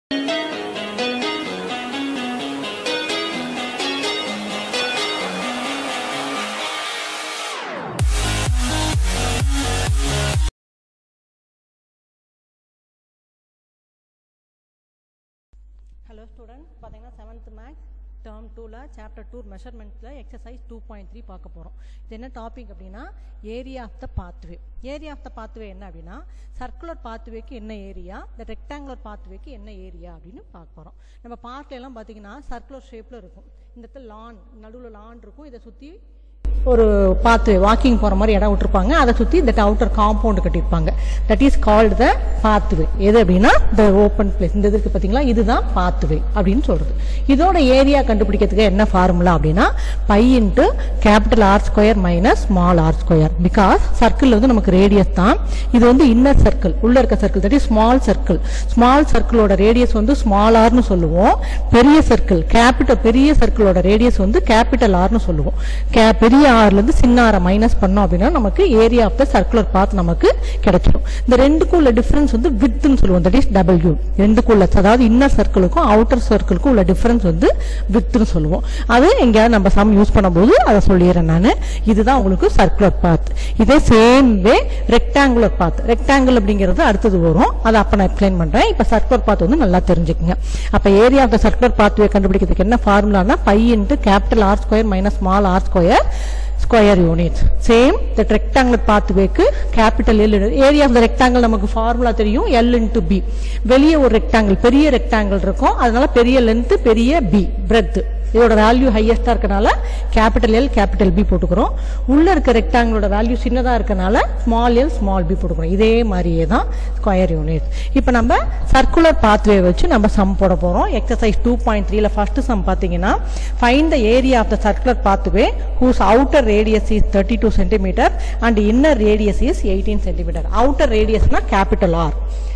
Hello student பார்த்தீங்கன்னா seventh maths term டூவில் chapter two மெஷர்மெண்ட்டில் எக்ஸசைஸ் டூ பாயிண்ட் த்ரீ பார்க்க போகிறோம் இது என்ன டாபிக் அப்படின்னா area of the pathway area of the pathway என்ன அப்படின்னா சர்க்குலர் பாத்வேக்கு என்ன ஏரியா இந்த ரெக்டாங்குலர் பாத்வேக்கு என்ன ஏரியா அப்படின்னு பார்க்க போகிறோம் நம்ம பார்க்ல எல்லாம் பார்த்தீங்கன்னா சர்க்குலர் ஷேப்பில் இருக்கும் இந்த இடத்துல லான் நடுவில் லான் இருக்கும் இதை சுற்றி ஒரு பாத்து வாக்கிங் போகிற மாதிரி இடம் விட்டுருப்பாங்க அதை சுற்றி இந்த அவுட்டர் காம்பவுண்ட் கட்டியிருப்பாங்க that is called the pathway எது அப்படின்னா த ஓப்பன் பிளேஸ் இந்த இதுக்கு பார்த்தீங்களா இதுதான் பாத்வே அப்படின்னு சொல்கிறது இதோட ஏரியா கண்டுபிடிக்கிறதுக்கு என்ன ஃபார்முலா அப்படின்னா pi into capital R square minus small r square because circle வந்து நமக்கு ரேடியஸ் தான் இது வந்து இன்னர் சர்க்கிள் உள்ள இருக்க circle that is small circle small சர்க்கிளோட ரேடியஸ் வந்து ஸ்மால் ஆர்னு சொல்லுவோம் பெரிய சர்க்கிள் கேபிட்டல் பெரிய சர்க்கிளோட ரேடியஸ் வந்து கேபிட்டல் ஆர்னு சொல்லுவோம் கே பெரிய ஆர்ல இருந்து சின்ன ஆரை மைனஸ் பண்ணோம் அப்படின்னா நமக்கு area of the circular path நமக்கு கிடைச்சிடும் இந்த ரெண்டுக்கும் உள்ள டிஃபரன்ஸ் வந்து வித்னு சொல்லுவோம் தட் இஸ் டபிள்யூ ரெண்டுக்குள்ள அதாவது இன்னர் சர்க்கிளுக்கும் அவுட்டர் சர்க்கிளுக்கும் உள்ள டிஃபரன்ஸ் வந்து வித்னு சொல்லுவோம் அது எங்கேயாவது நம்ம சம் யூஸ் பண்ணும்போது அதை சொல்லிடுறேன் நான் இதுதான் உங்களுக்கு சர்க்குலர் பாத் இதே same way rectangular path rectangle அப்படிங்கிறது அடுத்தது வரும் அதை அப்ப நான் எக்ஸ்பிளைன் பண்றேன் இப்ப சர்க்குலர் பாத் வந்து நல்லா தெரிஞ்சுக்கங்க அப்ப area of the circular pathway கண்டுபிடிக்கிறதுக்கு என்ன ஃபார்முலானா pi into capital R square minus small r square square units same that rectangular பாத்வேக்கு capital L area of the rectangle நமக்கு ஃபார்முலா தெரியும் எல் இன்ட்டு பி வெளியே ஒரு ரெக்டாங்கிள் பெரிய ரெக்டாங்கிள் இருக்கும் அதனால பெரிய லென்த் பெரிய பி பிரெத் இதோட வேல்யூ ஹையஸ்டா இருக்கனால கேபிட்டல் எல் கேபிட்டல் பி போட்டுக்கிறோம் உள்ள இருக்க ரெக்டாங்கிளோட வேல்யூ சின்னதா இருக்கனால ஸ்மால் எல் ஸ்மால் பி போட்டுக்கிறோம் இதே மாதிரியே தான் ஸ்கொயர் யூனிட் இப்போ நம்ம சர்க்குலர் பாத்வே வச்சு நம்ம சம் போட போறோம் எக்ஸசைஸ் டூ பாயிண்ட் த்ரீல ஃபர்ஸ்ட் சம் பார்த்தீங்கன்னா find the area of the circular pathway whose outer radius is thirty two centimetre and inner radius is eighteen centimetre outer ரேடியஸ்னா capital R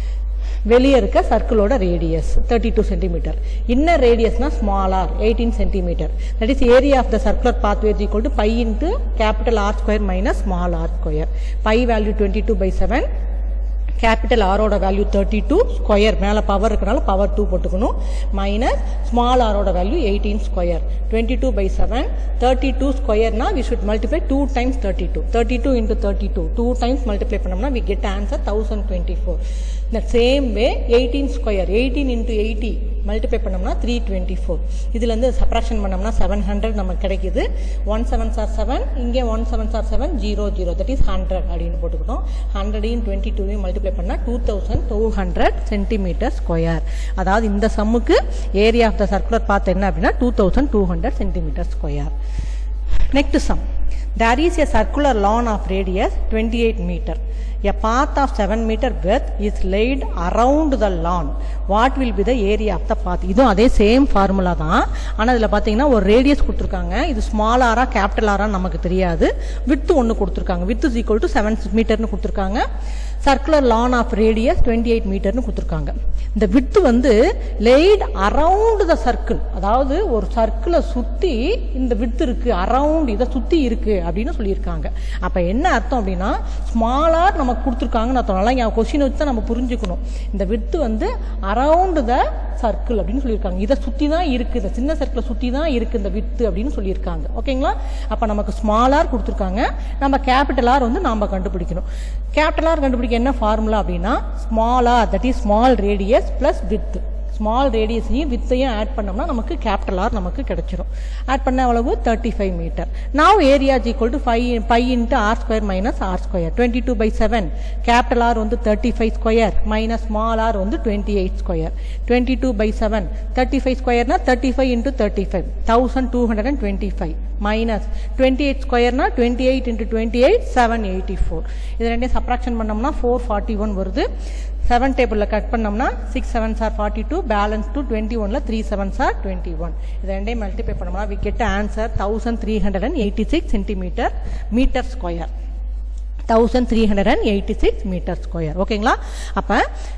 வெளியே இருக்க சர்க்கிளோட radius thirty two centimetre inner ரேடியஸ்னா small r eighteen centimetre that is area of the circular pathway is equal to pi into capital R square minus small r square pi value twenty two by seven capital ஆரோட value thirty two square மேலே power இருக்கனால power two போட்டுக்கணும் minus small ஆரோட value eighteen square twenty two by seven thirty two ஸ்கொயர்னா we should multiply two times thirty two thirty two into thirty two two times multiply பண்ணோம்னா we get answer thousand twenty four இந்த same way eighteen square eighteen into eighty multiply பண்ணோம்னா three twenty four இதுலேருந்து subtraction பண்ணோம்னா seven hundred நமக்கு கிடைக்குது one seven are seven இங்கே one seven are seven zero zero that is hundred அப்படின்னு போட்டுக்கிட்டோம் ஹண்ட்ரடையும் டுவெண்ட்டி டூவையும் மல்டிப்ளை பண்ணால் two thousand two hundred centimetre square அதாவது இந்த சம்முக்கு ஏரியா ஆஃப் த சர்க்குலர் பார்த்து என்ன அப்படின்னா two thousand two hundred centimetre square next sum there is a circular lawn of radius 28 meter a path of 7 meter width is laid around the lawn what will be the area of the path இதுவும் அதே same formula தான் ஆனால் இதில் பார்த்தீங்கன்னா ஒரு radius கொடுத்துருக்காங்க இது small ஆரா கேபிட்டல் ஆரா நமக்கு தெரியாது வித்து ஒன்று கொடுத்துருக்காங்க width is equal to seven மீட்டர்னு கொடுத்துருக்காங்க circular lawn of radius twenty eight மீட்டர்னு கொடுத்துருக்காங்க இந்த வித்து வந்து லேட் அரவுண்ட் த சர்க்கிள் அதாவது ஒரு சர்க்கிளை சுற்றி இந்த வித்து இருக்கு அரவுண்ட் இதை சுற்றி இருக்கு அப்படின்னு சொல்லியிருக்காங்க அப்போ என்ன அர்த்தம் அப்படின்னா ஸ்மாலாக நமக்கு கொடுத்துருக்காங்கன்னு அர்த்தம் நல்லா என் கொஸ்டின் வச்சு தான் நம்ம புரிஞ்சுக்கணும் இந்த வித்து வந்து அரவுண்ட் த சர்க்கிள் அப்படின்னு சொல்லியிருக்காங்க இதை சுற்றி தான் இருக்கு இந்த சின்ன சர்க்கிளை சுற்றி தான் இருக்கு இந்த வித்து அப்படின்னு சொல்லியிருக்காங்க ஓகேங்களா அப்போ நமக்கு ஸ்மாலார் கொடுத்துருக்காங்க நம்ம கேபிட்டல் ஆர் வந்து நாம கண்டுபிடிக்கணும் கேபிட்டல் ஆர் கண்டுபிடிக்க என்ன ஃபார்முலா அப்படின்னா small r that is small radius plus width small ரேடியஸையும் வித்தையும் ஆட் பண்ணோம்னா நமக்கு கேபிட்டல் ஆர் நமக்கு கிடைச்சிரும் ஆட் பண்ண எவ்வளவு thirty five metre now area equal to five five into R square minus r square twenty two by seven capital R வந்து thirty five square minus small r வந்து twenty eight square twenty two by seven thirty five ஸ்கொயர்னா thirty five into thirty five thousand two hundred and twenty five minus twenty eight ஸ்கொயர்னா twenty eight into twenty eight seven eighty four இது ரெண்டையும் subtraction பண்ணோம்னா four forty one வருது seven டேபிளில் cut பண்ணோம்னா six seven are forty two balance two twenty ஒனில் three seven are twenty one இது ரெண்டையும் மல்டிப்ளை பண்ணோம்னா we get answer thousand three hundred and eighty six centimetre metre square thousand three hundred and eighty six metre square ஓகேங்களா அப்போ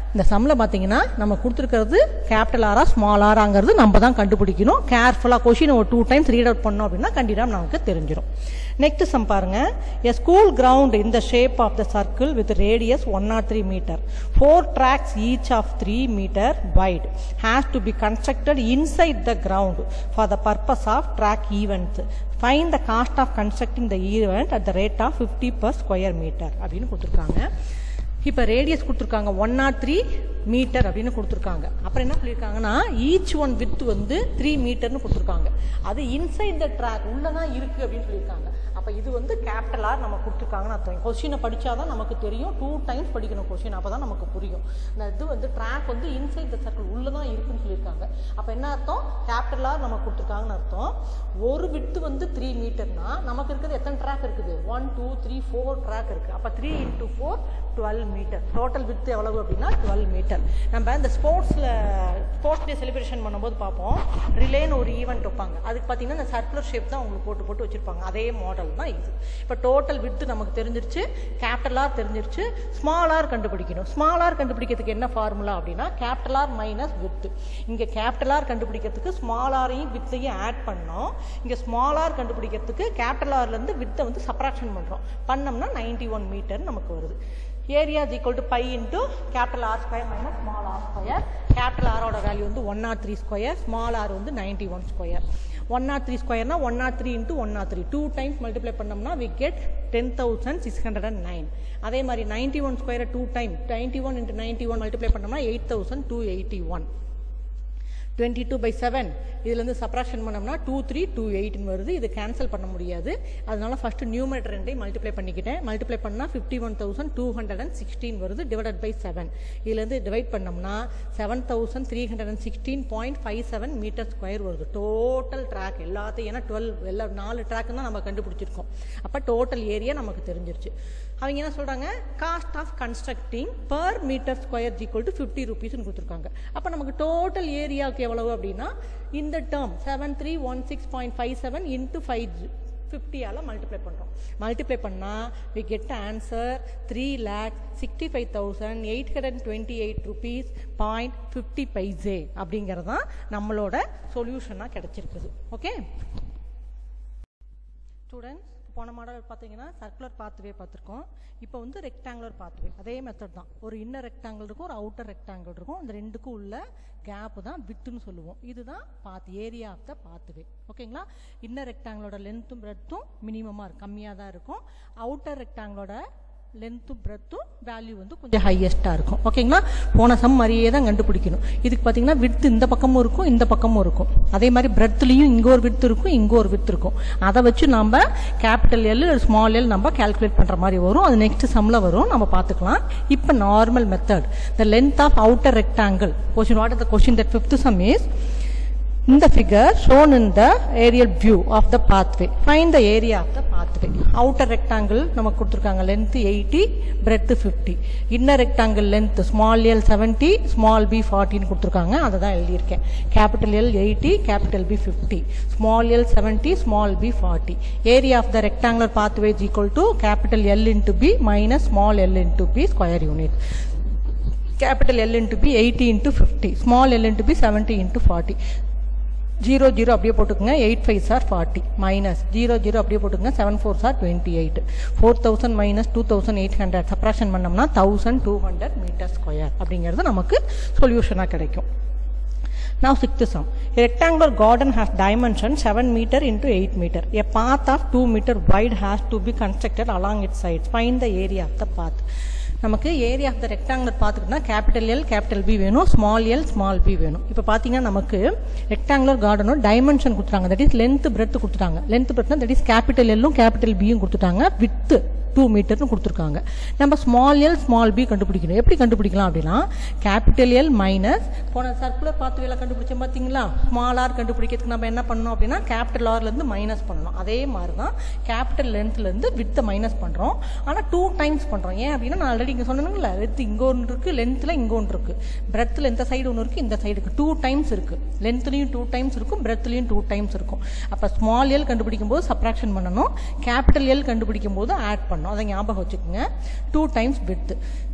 இந்த சம்மில் பார்த்தீங்கன்னா நம்ம கொடுத்துருக்கிறது கேபிட்டல் ஆரா ஸ்மால் ஆராங்கிறது நம்ம தான் கண்டுபிடிக்கணும் கேர்ஃபுல்லாக கொஷின் ஒரு டூ டைம்ஸ் ரீட் அவுட் பண்ணோம் அப்படின்னா கண்டிப்பாக நமக்கு தெரிஞ்சிடும் நெக்ஸ்ட் சம் பாருங்க a school ground in the shape of the circle with radius one naught three metre four tracks each of three metre wide has to be constructed inside the ground for the purpose of track events fine the cost of constructing the event at the rate of fifty per square metre அப்படின்னு கொடுத்துருக்காங்க இப்போ radius கொடுத்துருக்காங்க one naught three metre அப்படின்னு கொடுத்துருக்காங்க அப்புறம் என்ன சொல்லியிருக்காங்கன்னா each one width வந்து த்ரீ மீட்டர்னு கொடுத்துருக்காங்க அது இன்சைட் த ட்ராக் உள்ளே தான் இருக்குது அப்படின்னு சொல்லியிருக்காங்க அப்போ இது வந்து கேபிட்டல் ஆர் நம்ம கொடுத்துருக்காங்கன்னு அர்த்தம் கொஸ்டினை படித்தா தான் நமக்கு தெரியும் டூ டைம்ஸ் படிக்கணும் கொஸ்டின் அப்போ தான் நமக்கு புரியும் இந்த இது வந்து ட்ராக் வந்து இன்சைட் த சர்க்கிள் உள்ளே தான் இருக்குன்னு சொல்லியிருக்காங்க அப்போ என்ன அர்த்தம் கேபிட்டல் ஆர் நம்ம கொடுத்துருக்காங்கன்னு அர்த்தம் ஒரு விட்டு வந்து த்ரீ மீட்டர்னா நமக்கு இருக்கிறது எத்தனை ட்ராக் இருக்குது one two three four track இருக்குது அப்போ three into four twelve metre total width எவ்வளவு அப்படின்னா டுவெல் மீட்டர் நம்ம இந்த ஸ்போர்ட்ஸில் ஸ்போர்ட்ஸ் டே செலிப்ரேஷன் பண்ணும்போது பார்ப்போம் ரிலேன்னு ஒரு ஈவெண்ட் வைப்பாங்க அதுக்கு பார்த்தீங்கன்னா இந்த சர்க்குலர் ஷேப் தான் உங்களுக்கு போட்டு போட்டு வச்சிருப்பாங்க அதே மாடல் தான் இது இப்போ டோட்டல் வித்து நமக்கு தெரிஞ்சிருச்சு கேபிட்டலார் தெரிஞ்சிருச்சு ஸ்மாலார் கண்டுபிடிக்கணும் ஸ்மாலார் கண்டுபிடிக்கிறதுக்கு என்ன ஃபார்முலா அப்படின்னா கேபிட்டலார் மைனஸ் வித்து இங்கே கேபிட்டலார் கண்டுபிடிக்கிறதுக்கு ஸ்மாலாரையும் வித்தையும் ஆட் பண்ணோம் இங்கே ஸ்மாலார் கண்டுபிடிக்கிறதுக்கு கேபிட்டலார்லேருந்து வித்தை வந்து சப்ராக்ஷன் பண்ணுறோம் பண்ணோம்னா நைன்டி ஒன் மீட்டர் நமக்கு வருது area is equal to pi into capital R square minus small r square capital ஆரோட வேல்யூ வந்து one naught three square small r வந்து ninety one square one naught three ஸ்கொயர்னா one naught three into one naught three two times multiply பண்ணோம்னா we get ten thousand six hundred and nine அதே மாதிரி ninety one ஸ்கொயரை two time ninety one into ninety one multiply பண்ணோம்னா eight thousand two eighty one twenty two by seven இதுலேருந்து subtraction பண்ணோம்னா two three two எயிட்னு வருது இது cancel பண்ண முடியாது அதனால ஃபஸ்ட்டு நியூமரேட்டர் ரெண்டையும் மல்டிப்ளை பண்ணிக்கிட்டேன் மல்டிப்ளை பண்ணால் fifty one thousand two hundred and sixteen வருது டிவைடட் பை செவன் இதுலேருந்து டிவைட் பண்ணோம்னா seven thousand three hundred and sixteen point five seven metre square வருது டோட்டல் ட்ராக் எல்லாத்தையும் ஏன்னா டுவெல் எல்லா நாலு ட்ராக் தான் நம்ம கண்டுபிடிச்சிருக்கோம் அப்போ டோட்டல் ஏரியா நமக்கு தெரிஞ்சிருச்சு அவங்க என்ன சொல்கிறாங்க cost of constructing per metre square equal to fifty ருபீஸ்னு கொடுத்துருக்காங்க அப்போ நமக்கு டோட்டல் ஏரியாவுக்கு எவ்வளவு அப்படின்னா இந்த term seven three one six point five seven into five ஃபிஃப்டியால் மல்டிப்ளை பண்ணுறோம் மல்டிப்ளை பண்ணால் we get answer three lakh sixty five thousand eight hundred twenty eight rupees point fifty paise அப்படிங்கிறது தான் நம்மளோட சொல்யூஷனாக கிடச்சிருக்குது ஓகே ஸ்டூடெண்ட்ஸ் போன மாடல் பார்த்தீங்கன்னா சர்க்குலர் பாத்வே பார்த்துருக்கோம் இப்போ வந்து ரெக்டாங்குலர் பாத்வே அதே மெத்தட் தான் ஒரு இன்னர் ரெக்டாங்கிள் இருக்கும் ஒரு அவுட்டர் ரெக்டாங்கிள் இருக்கும் அந்த ரெண்டுக்கும் உள்ள கேப்பு தான் வித்துன்னு சொல்லுவோம் இதுதான் path area of the pathway ஓகேங்களா இன்னர் ரெக்டாங்கிளோட லென்த்தும் பிரெத்தும் மினிமமாக இருக்கும் கம்மியாக தான் இருக்கும் அவுட்டர் ரெக்டாங்கிளோட லென்த்தும் பிரெத்தும் வேல்யூ வந்து கொஞ்சம் ஹையஸ்ட்டாக இருக்கும் ஓகேங்களா போன சம் மாதிரியே தான் கண்டுபிடிக்கணும் இதுக்கு பார்த்தீங்கன்னா வித்து இந்த பக்கமும் இருக்கும் இந்த பக்கமும் இருக்கும் அதே மாதிரி பிரெத்லேயும் இங்கே ஒரு வித்து இருக்கும் இங்கே ஒரு வித்து இருக்கும் அதை வச்சு நம்ம கேபிட்டல் எல் ஸ்மால் எல் நம்ம கால்குலேட் பண்ணுற மாதிரி வரும் அது நெக்ஸ்ட் சம்மில் வரும் நம்ம பார்த்துக்கலாம் இப்போ normal method the length of outer rectangle question what the question that fifth sum is in the figure shown in the aerial view of the pathway find the area of the pathway outer rectangle நமக்கு கொடுத்துருக்காங்க length 80 breadth 50 inner rectangle length small l 70 small b 40 னு கொடுத்துருக்காங்க அதை தான் எழுதியிருக்கேன் capital L 80 capital B 50 small l 70 small b 40 area of the rectangular pathway is equal to capital L into B minus small l into B square unit capital L into B 80 into 50 small l into B 70 into 40 zero zero அப்படியே போட்டுக்கோங்க eight five are forty minus zero zero அப்படியே போட்டுக்கோங்க seven four are twenty eight four thousand minus two thousand eight hundred subtraction பண்ணோம்னா thousand two hundred metre square அப்படிங்கிறது நமக்கு சொல்யூஷனாக கிடைக்கும் Now sixth sum. A rectangular garden has dimension 7 meter into 8 meter. A path of 2 meter wide has to be constructed along its sides. Find the area of the path. நமக்கு area of the rectangular பார்த்துக்கிட்டோம்னா capital L capital B வேணும் small L small B வேணும் இப்போ பார்த்தீங்கன்னா நமக்கு rectangular கார்டனும் dimension கொடுத்துட்டாங்க that is length breadth கொடுத்துட்டாங்க லென்த் பிரெத்னா தட் இஸ் கேபிட்டல் எல்லும் கேபிட்டல் பியும் கொடுத்துட்டாங்க வித்து டூ மீட்டர்னு கொடுத்துருக்காங்க நம்ம ஸ்மால் எல் ஸ்மால் பி கண்டுபிடிக்கணும் எப்படி கண்டுபிடிக்கலாம் அப்படின்னா கேபிட்டல் எல் மைனஸ் போன சர்க்குலர் பாத்துவேல கண்டுபிடிச்சோம் பார்த்தீங்களா ஸ்மால் ஆர் கண்டுபிடிக்கிறதுக்கு நம்ம என்ன பண்ணணும் அப்படின்னா கேபிட்டல் ஆர்லேருந்து மைனஸ் பண்ணணும் அதே மாதிரி தான் கேபிட்டல் லென்த்லேருந்து வித்தை மைனஸ் பண்ணுறோம் ஆனால் டூ டைம்ஸ் பண்ணுறோம் ஏன் அப்படின்னா நான் ஆல்ரெடி இங்கே சொன்னேனுங்களா வித் இங்கே ஒன்று இருக்குது லென்த்தில் இங்கே ஒன்று இருக்குது பிரெத்தில் இந்த சைடு ஒன்று இருக்குது இந்த சைடு இருக்குது டூ டைம்ஸ் இருக்குது லென்த்லேயும் டூ டைம்ஸ் இருக்கும் பிரெத்லேயும் டூ டைம்ஸ் இருக்கும் அப்போ ஸ்மால் எல் கண்டுபிடிக்கும் போது சப்ராக்ஷன் பண்ணணும் கேபிட்டல் எல் கண்டுபிடிக்கும் போது ஆட் பண்ணணும் அதை ஞாபகம் வச்சுக்கோங்க டூ டைம்ஸ் வித்து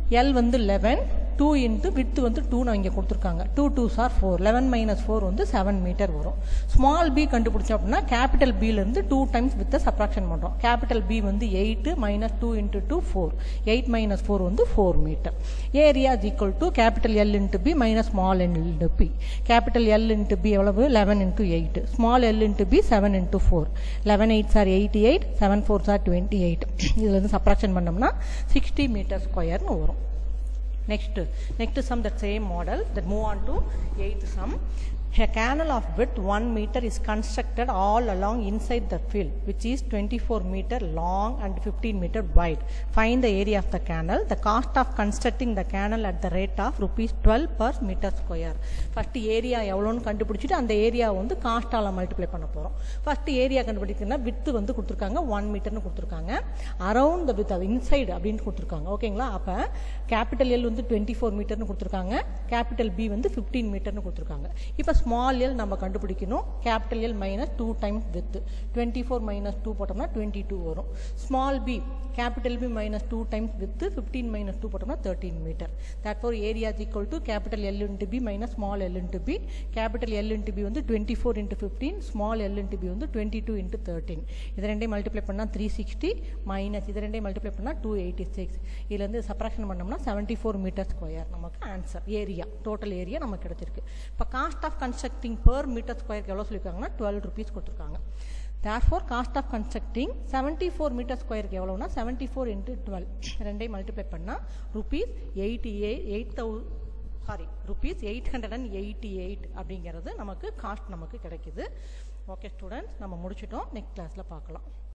எல் வந்து லெவன் டூ இன்ட்டு வித்து வந்து டூன்னு இங்கே கொடுத்துருக்காங்க two two are four eleven minus four வந்து செவன் மீட்டர் வரும் ஸ்மால் பி கண்டுபிடிச்சோம் அப்படின்னா கேபிட்டல் பிலேருந்து டூ டைம்ஸ் வித்தை சப்ராக்ஷன் பண்ணுறோம் கேபிட்டல் பி வந்து eight minus two into two four eight minus four வந்து four metre area is equal to capital L into B minus small L into B capital L into B எவ்வளவு eleven into eight small L into B seven into four eleven eight are eighty eight seven four are twenty eight இதுலேருந்து subtraction பண்ணோம்னா sixty metre ஸ்கொயர்னு வரும் next next sum that same model that move on to eighth sum a canal of width 1 meter is constructed all along inside the field which is 24 meter long and 15 meter wide find the area of the canal the cost of constructing the canal at the rate of rupees 12 per meter square first area எவ்வளோன்னு கண்டுபிடிச்சிட்டு அந்த area வந்து காஸ்டால multiply பண்ண போகிறோம் first area கண்டுபிடிக்கணும்னா with வந்து கொடுத்துருக்காங்க one மீட்டர்னு கொடுத்துருக்காங்க அரவுண்ட் த வித் அது இன்சைடு அப்படின்னு கொடுத்துருக்காங்க ஓகேங்களா அப்போ கேபிட்டல் எல் வந்து டுவெண்ட்டி ஃபோர் மீட்டர்னு கொடுத்துருக்காங்க கேபிட்டல் பி வந்து ஃபிஃப்டீன் மீட்டர்னு கொடுத்துருக்காங்க இப்போ ஸ்மால் எல் நம்ம கண்டுபிடிக்கணும் capital L minus two times width twenty four minus two போட்டோம்னா டுவெண்ட்டி டூ வரும் small B capital B minus two times width fifteen minus two போட்டோம்னா thirteen metre that four area is equal to capital L into B minus small L into B capital L into B வந்து twenty four into fifteen small L into B வந்து twenty two into thirteen இது ரெண்டையும் multiply பண்ணால் three sixty minus இது ரெண்டையும் multiply பண்ணால் two eighty six இதுலேருந்து subtraction பண்ணோம்னா செவன்ட்டி ஃபோர் மீட்டர் ஸ்கொயர் நமக்கு ஆன்சர் ஏரியா டோட்டல் ஏரியா நமக்கு கிடச்சிருக்கு இப்போ cost of constructing per metre ஸ்கொயருக்கு எவ்வளோ சொல்லியிருக்காங்கன்னா டுவெல் ருபீஸ் கொடுத்துருக்காங்க therefore cost of constructing seventy four metre ஸ்கொயருக்கு எவ்வளோனா செவன்ட்டி ஃபோர் இன்ட்டு டுவெல் ரெண்டையும் மல்டிப்ளை பண்ணால் ருபீஸ் எயிட்டி எயிட் எயிட் தௌ sorry rupees eight hundred and eighty eight அப்படிங்கிறது நமக்கு காஸ்ட் நமக்கு கிடைக்குது ஓகே ஸ்டூடெண்ட்ஸ் நம்ம முடிச்சிட்டோம் நெக்ஸ்ட் கிளாஸில் பார்க்கலாம்